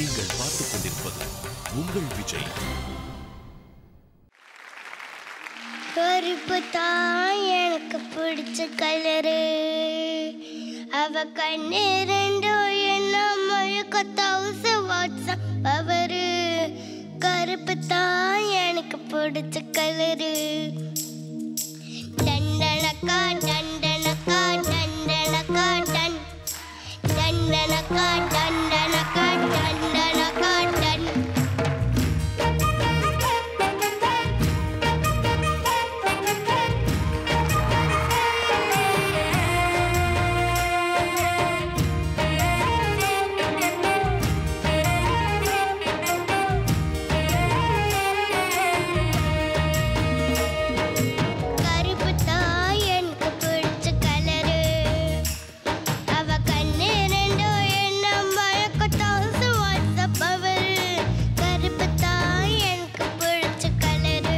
நீங்கள் பார்த்துக் கொண்டிருப்பது உங்கள் விஜய் கருப்பு தான் எனக்கு பிடிச்ச கலரு அவ கண்ணு ரெண்டும் என்ன முழுக்க தௌசண்ட் வாட்ஸ் அவரு கருப்பு தான் எனக்கு பிடிச்ச கலரு டண்டனக்கா டண்டனக்கா டண்டனக்கா டன் டண்டனக்கா டண்டனக்கா டண்டனக்கா டன் கருப்பு தான் எனக்கு பிடிச்ச கலரு அவ கண்ணு ரெண்டும் என்ன மழக்க தௌசண்ட் வாட்ஸ்அப் அவரு கருப்பு தான் எனக்கு பிடிச்ச கலரு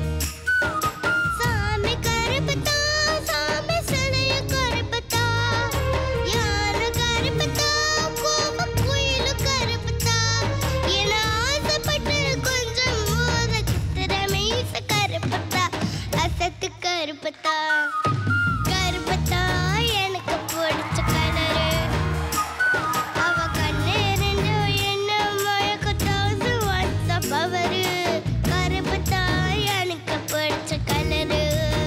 சாமி கருப்பு தான் சாமி சிலைய கருப்பு தான் யாரு கருப்பு தான் கோப குயிலு கருப்பு தான் என ஆசைப்பட்டு கொஞ்சம் மோத திறமைச கருப்பு தான் அசத்து கருப்பு தான் கருப்பு தான் எனக்கு பிடிச்ச கலரு அவ கண்ணு ரெண்டும் என்ன மழக்க தௌசண்ட் வாட்ஸ்அப் அவரு கருப்பு தான் எனக்கு பிடிச்ச கலரு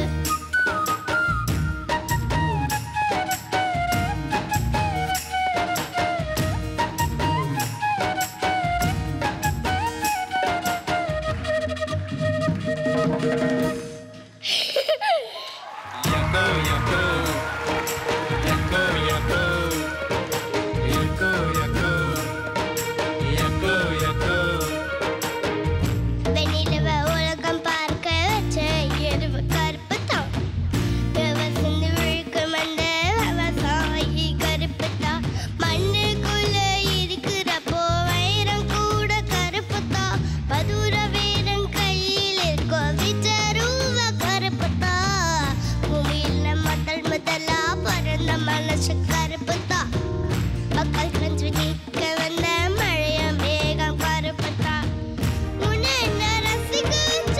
வெண்ணிலவ உலகம் பார்க்க வச்ச எருவு கருப்பு தான் வசந்து விழுக்கும் அந்த விவசாயி கருப்பு தான் மண்ணுக்குள்ள இருக்கிறப்போ வைரம் கூட கருப்பு தான் மதுர வீரன் கையில் இருக்கும் விஜருவ கருப்பு தான் பூமியில முதல் முதலா பிறந்த மனசு கருப்பு தான் மக்கள் கஞ்சி நிற்க வந்த மழைய மேகம் கருப்பு தான் உன்னை நான் ரசிக்க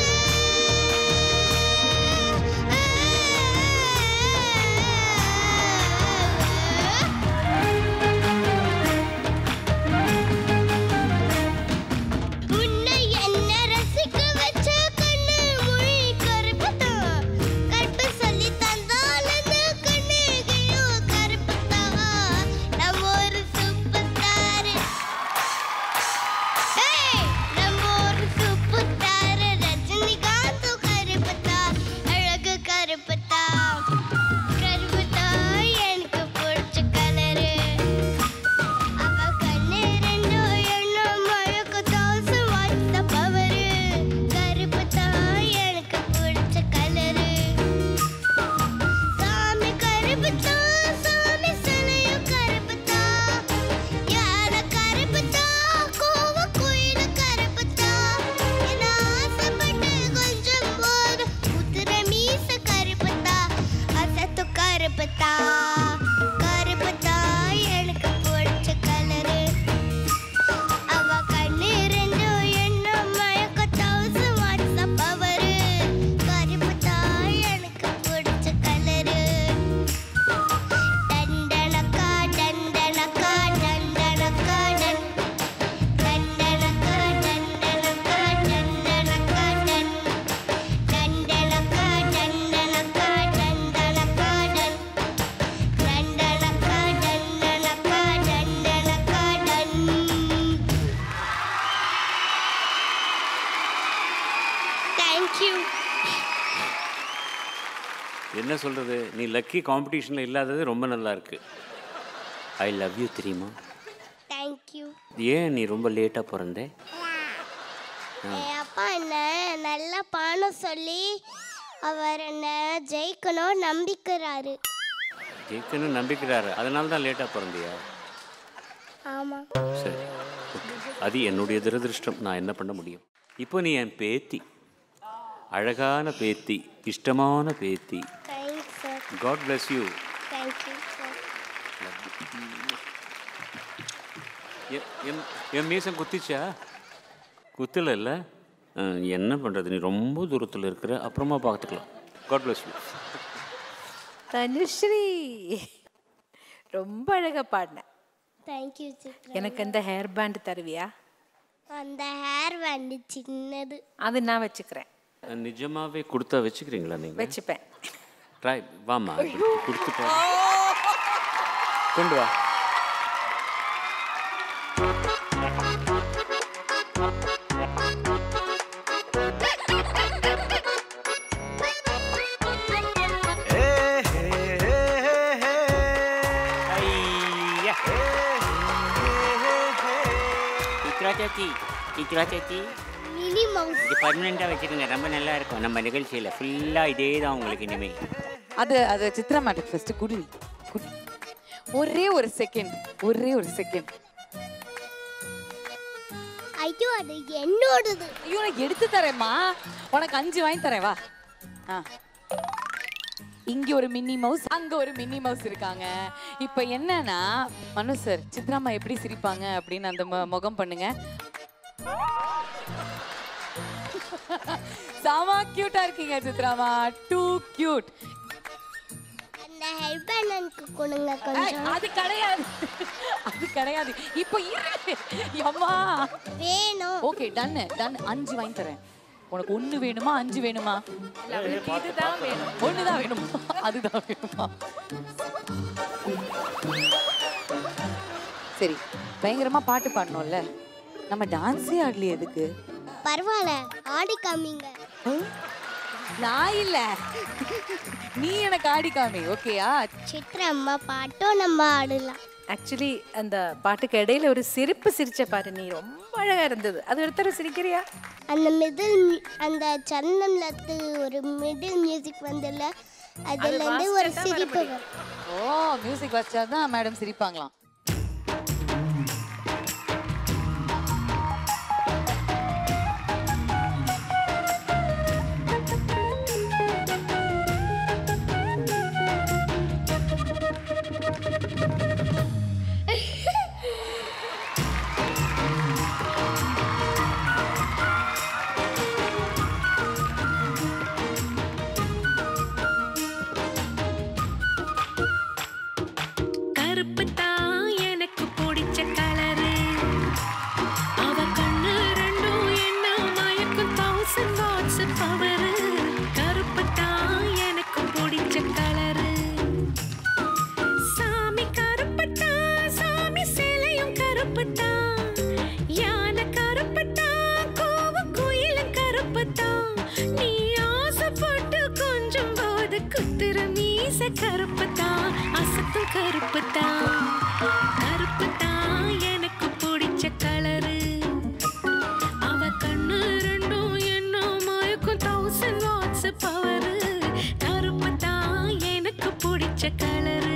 வச்சேன். உன்னை என்ன ரசிக்க வச்ச கண்ணு மொழி கருப்பு தான் கருப்பு சொல்லி தந்தால் அந்த கண்ணுகையோ கருப்பு தான் நம்ம ஒரு சூப்பர் ஸ்டார் நம்ம ஒரு சூப்பர் ஸ்டார் ரஜினிகாந்த் கருப்பு தான் அழகு கருப்பு தான் கருப்பு தான் எனக்கு பிடிச்ச கலரு அவ கண்ணு ரெண்டும் என்ன மழக்க தோசை வாய்த்த பவரு கருப்பு தான் எனக்கு பிடிச்ச கலரு சாமி கருப்பு தான் சாமி சிலையும் கருப்பு தான் யானை கருப்பு தான் கோவ குயிலு கருப்பு தான் என்ன ஆசைப்பட்டு கொஞ்சம் போது உத்திர மீச கருப்பு தான் அசத்து கருப்பு தான் கருப்பு தான் எனக்கு பிடிச்ச கலரு அவ கண்ணு ரெண்டும் என்ன மயக்க தௌசண்ட் வாட்ஸ்அப் அவரு கருப்பு தான் எனக்கு பிடிச்ச கலரு டண்டனக்கா டண்டனக்கா டண்டனக்கா டன் டண்டனக்கா டண்டனக்கா டண்டனக்கா டன் டண்டனக்கா டண்டனக்கா டண்டனக்கா டன் டண்டனக்கா டண்டனக்கா டண்டனக்கா டன் தேங்க்யூ என்ன சொல்கிறது நீ லக்கி காம்படிஷனில் இல்லாதது ரொம்ப நல்லா இருக்கு ஐ லவ் யூ தெரியுமா தேங்க்யூ ஏன் நீ ரொம்ப லேட்டாக பிறந்தே என் அப்பா என்ன நல்லா பாடம் சொல்லி அவர் என்ன ஜெயிக்கணும் நம்பிக்கிறாரு ஜெயிக்கணும்னு நம்பிக்கிறாரு அதனால தான் லேட்டாக பிறந்தியா ஆமாம் சரி okay. அது என்னுடைய துரதிருஷ்டம் நான் என்ன பண்ண முடியும் இப்போ நீ என் பேத்தி அழகான பேத்தி இஷ்டமான பேத்தி thanks sir God bless you thank you sir எ- என் என் மீசம் குத்திச்சா குத்தல இல்லை என்ன பண்ணுறது நீ ரொம்ப தூரத்தில் இருக்கிற அப்புறமா பார்த்துக்கலாம் காட் பிளஸ் யூ தனுஸ்ரீ ரொம்ப அழகா பாடின தேங்க்யூ சித்ரா எனக்கு இந்த ஹேர் பேண்ட் தருவியா அந்த ஹேர் வந்து சின்னது அது நான் வச்சுக்கிறேன் நிஜமாவே கொடுத்தா வச்சுக்கிறீங்களா நீங்கள் வச்சுப்பேன் ட்ரை வாமா கொடுத்துட்டு கொண்டு வா ஐயா சித்ரா சாச்சி சித்ரா சாச்சி மினி மவுஸ் இது பர்மனெண்ட்டாக வச்சுருங்க ரொம்ப நல்லா இருக்கும் நம்ம நிகழ்ச்சியில் ஃபுல்லாக இதே தான் உங்களுக்கு இனிமேல் அது அது சித்ரா மேட்டுக்கு ஃபர்ஸ்ட் குடி குடி ஒரே ஒரு செகண்ட் ஒரே ஒரு செகண்ட் ஐயோ அது என்னோடது ஐயோ நான் எடுத்து தரேம்மா உனக்கு அஞ்சு வாங்கி தரேன் வா ஆ இங்க ஒரு மின்னி மவுஸ் அங்க ஒரு மின்னி மவுஸ் இருக்காங்க இப்போ என்னன்னா மனு சார் சித்ராம்மா எப்படி சிரிப்பாங்க அப்படின்னு அந்த மு- முகம் பண்ணுங்க சாமா கியூட்டா இருக்கீங்க சித்ராமா டூ கியூட் அந்த ஹேர் பேண்ட் எனக்கு கொடுங்க கொஞ்சம் அது கிடையாது அது கிடையாது இப்போ இரு அம்மா வேணும் ஓகே டன் டன் அஞ்சு வாங்கி தரேன் உனக்கு ஒண்ணு வேணுமா அஞ்சு வேணுமா இதுதான் வேணும் ஒண்ணுதான் வேணுமா அதுதான் வேணுமா சரி பயங்கரமா பாட்டு பாடணும்ல நம்ம டான்ஸே ஆடலையே எதுக்கு பரவாயில்ல ஆடி காமிங்க நான் இல்ல நீ எனக்கு ஆடி காமி ஓகேயா சித்ரா அம்மா பாட்டும் நம்ம ஆடலாம் ஆக்சுவலி அந்த பாட்டுக்கு இடையில ஒரு சிரிப்பு சிரிச்ச பாரு நீ ரொம்ப அழகா இருந்தது அது ஒருத்தர சிரிக்கிறியா அந்த மிடில் அந்த சந்தனத்து ஒரு மிடில் மியூசிக் வந்துல அதுல இருந்து ஒரு வாசிச்சா தான் சிரிப்பு வர வரும் ஓ மியூசிக் வச்சாதான் மேடம் சிரிப்பாங்களாம் கருப்பு தான் எனக்கு பிடிச்ச கலரு அவ கண்ணு ரெண்டும் என்ன மயக்கும் தௌசண்ட் வாட்ஸ் பவரு கருப்பு தான் எனக்கு பிடிச்ச கலரு சாமி கருப்பட்டா சாமி சிலையும் கருப்பட்டா யானை கருப்பட்டா கோவ குயிலும் கருப்பட்டா நீ ஆசைப்பட்டு கொஞ்சம் போது குத்துற மீச கருப்பத்தா அசத்தும் கருப்பத்தா கருப்பத்தா எனக்கு பிடிச்ச கலரு அவ கண்ணு ரெண்டும் என்ன மயக்கும் தௌசண்ட் வாட்ஸ் பவரு கருப்பத்தா எனக்கு பிடிச்ச கலரு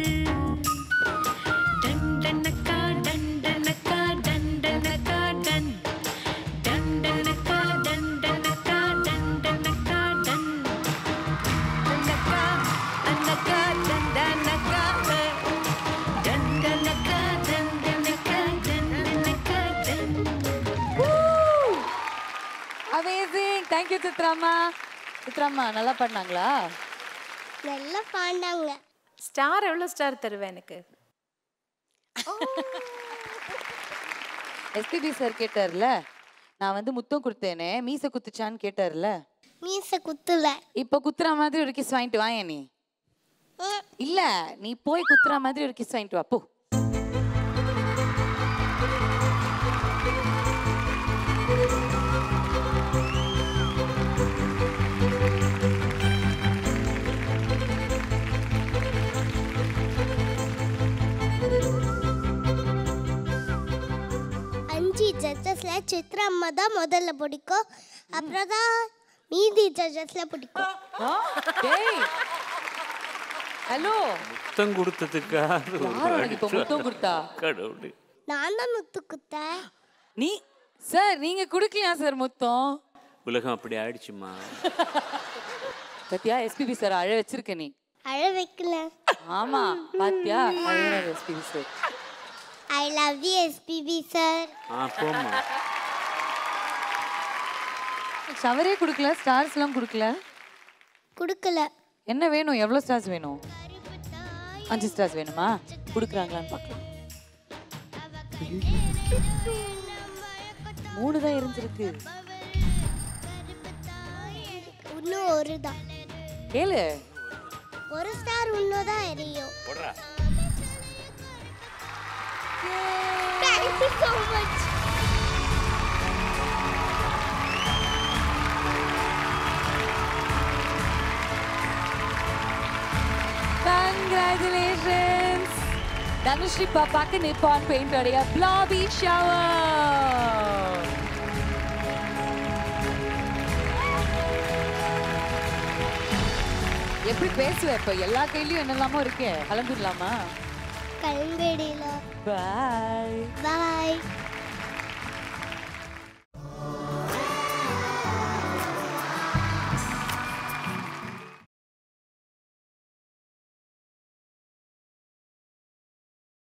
டண்டனக்கா டண்டனக்கா டண்டனக்கா டன் டண்டனக்கா டண்டனக்கா டண்டனக்கா டன் டண்டனக்கா டண்டனக்கா டண்டனக்கா டண்டனக்கா டண்டனக்கா டண்டனக்கா டன் அமேசிங் தேங்க்யூ சித்ராமா சித்ராமா நல்லா பண்ணாங்களா நல்லா பாண்டாங்க ஸ்டார் எவ்வளோ ஸ்டார் தருவேன் எனக்கு எஸ்பிபி சார் கேட்டார்ல நான் வந்து முத்தம் கொடுத்தேனே மீச குத்துச்சான்னு கேட்டார்ல மீச குத்துல இப்போ குத்துற மாதிரி ஒரு கிஸ் வாங்கிட்டு வாங்க நீ ம், இல்ல நீ போய் குத்துற மாதிரி ஒரு கிஸ் வாங்கிட்டு வா போ அஞ்சு ஜட்ஜஸ்ல சித்ரா அம்மா தான் முதல்ல பிடிக்கும் அப்புறம் தான் மீதி ஜட்ஜஸ்ல பிடிக்கும் டேய் ஹலோ முத்தம் கொடுத்ததுக்காக ஒரு யார் உனக்கு இப்போ அடிச்சு முத்தம் கொடுத்தா கடவுளே நான் தான் முத்து குத்தேன் நீ சார் நீங்க குடுக்கலையா சார் முத்தம் உலகம் அப்படி ஆயிடுச்சுமா பத்தியா எஸ்பிபி சார் அழ வச்சிருக்க நீ அழ வைக்கல ஆமா பாத்தியா அழகார் SPB sir I love you SPB sir ஆ போம்மா ஷவரே கொடுக்கல ஸ்டார்ஸ் எல்லாம் கொடுக்கல கொடுக்கல என்ன வேணும் எவ்வளோ ஸ்டார்ஸ் வேணும் அஞ்சு ஸ்டார்ஸ் வேணுமா கொடுக்குறாங்களான்னு பார்க்கலாம் மூணு தான் எரிஞ்சிருக்கு இன்னும் ஒரு தான் கேளு ஒரு ஸ்டார் இன்னும் தான் எரியும் thank you so much congratulations Tanushree பாப்பாக்கு நிப்பான் பெயிண்டோடைய பிளாபி ஷவர் எப்படி பேசுவ இப்ப எல்லா கையிலயும் என்னெல்லாமோ இருக்கே கலந்துடலாமா கல்வெடியில் பாய் பாய்